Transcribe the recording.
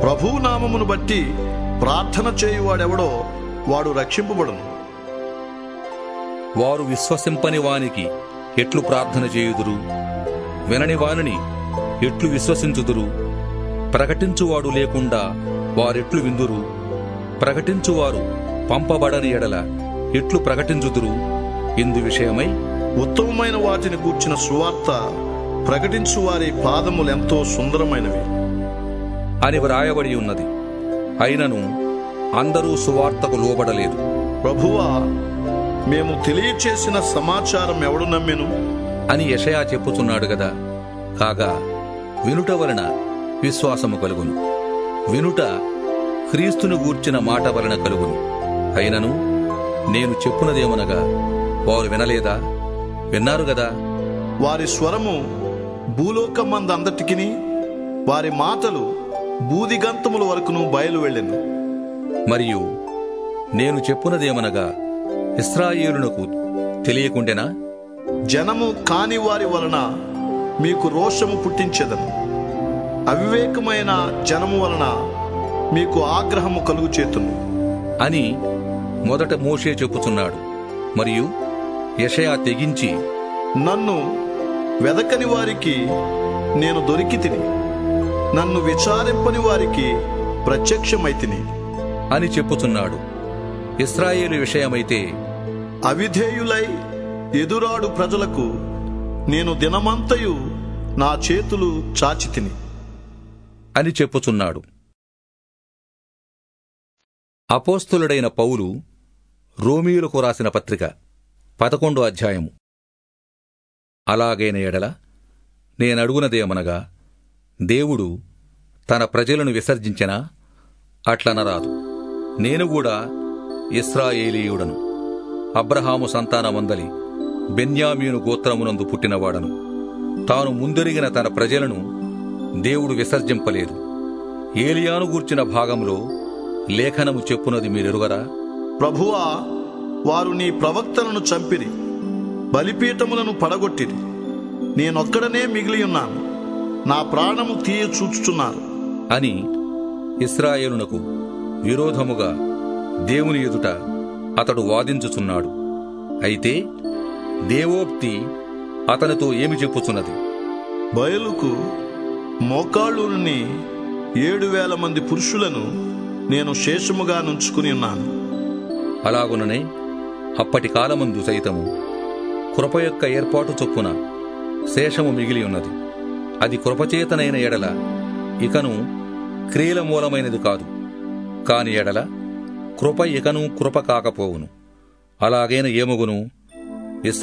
ప్రభువు నామమును బట్టి ప్రార్థన చేయువాడెవడో వాడు రక్షింపబడును వారు విశ్వసింపని వానికి ఎట్లు ప్రార్థన చేయుదురు వినని వానిని ఎట్లు విశ్వసించుదురు ప్రకటించువాడు లేకుండా వారెట్లు విందురు ప్రకటించువారు పంపబడని ఎడల ఎట్లు ప్రకటించుదురు ఇందు విషయమై ఉత్తమమైన వాటిని గూర్చిన సువార్త ప్రకటించు వారి పాదములెంతో సుందరమైనవి అని వ్రాయబడి ఉన్నది అయినను అందరూ సువార్తకు లోబడలేదు ప్రభువా మేము తెలియచేసిన సమాచారం ఎవడు నమ్మెను అని యెషయా చెప్పుచున్నాడు గదా కాగా వినుట వలన విశ్వాసము కలుగును వినుట క్రీస్తును గూర్చిన మాట వలన కలుగును అయినను నేను చెప్పునదేమనగా వారు వినలేదా విన్నారు గదా వారి స్వరము భూలోకమందంతటికిని వారి మాటలు బూదిగంతముల వరకును బయలు వెళ్ళెను మరియు నేను చెప్పునదేమనగా ఇస్రాయేలునకు తెలియకుండెనా జనము కాని వారి వలన మీకు రోషము పుట్టించెదను అవివేకమైన జనము వలన మీకు ఆగ్రహము కలుగు చేతును అని మొదట మోషే చెప్పుచున్నాడు మరియు యెషయా తెగించి నన్ను వెదకని వారికి నేను దొరికి తిని నన్ను విచారింపని వారికి ప్రత్యక్షమైతిని అని చెప్పుచున్నాడు ఇస్రాయేలు విషయమైతే అవిధేయులై ఎదురాడు ప్రజలకు నేను దినమంతయు నా చేతులు చాచి తిని అని చెప్పుచున్నాడు అపోస్తులుడైన పౌలు రోమియులకు రాసిన పత్రిక పదకొండో అధ్యాయము అలాగైన ఎడల నేనడుగునదేమనగా దేవుడు తన ప్రజలను విసర్జించెనా అట్లనరాదు నేను కూడా ఇస్రాయేలీయుడను అబ్రహాము సంతానమందలి బెన్యామీను గోత్రమునందు పుట్టినవాడను తాను ముందెరిగిన తన ప్రజలను దేవుడు విసర్జింపలేదు ఏలియాను గూర్చిన భాగంలో లేఖనము చెప్పునది మీరెరుగరా ప్రభువా వారు నీ ప్రవక్తలను చంపిరి బలిపీఠములను పడగొట్టిరి నేనొక్కడనే మిగిలి ఉన్నాను నా ప్రాణము తీయ చూచుచున్నారు అని ఇస్రాయేలునకు విరోధముగా దేవుని ఎదుట అతడు వాదించుచున్నాడు అయితే దేవోక్తి అతనితో ఏమి చెప్పుచున్నది బయలుకు మోకాళ్ళుని ఏడు వేల మంది పురుషులను నేను శేషముగా నుంచుకుని ఉన్నాను అలాగుననే అప్పటి కాలమందు సైతము కృప యొక్క ఏర్పాటు చొప్పున శేషము మిగిలి ఉన్నది అది కృపచేతనైన ఎడల ఇకను క్రియల మూలమైనది కాదు కాని ఎడల కృప ఇకను కృప కాకపోవును అలాగైన ఏమగును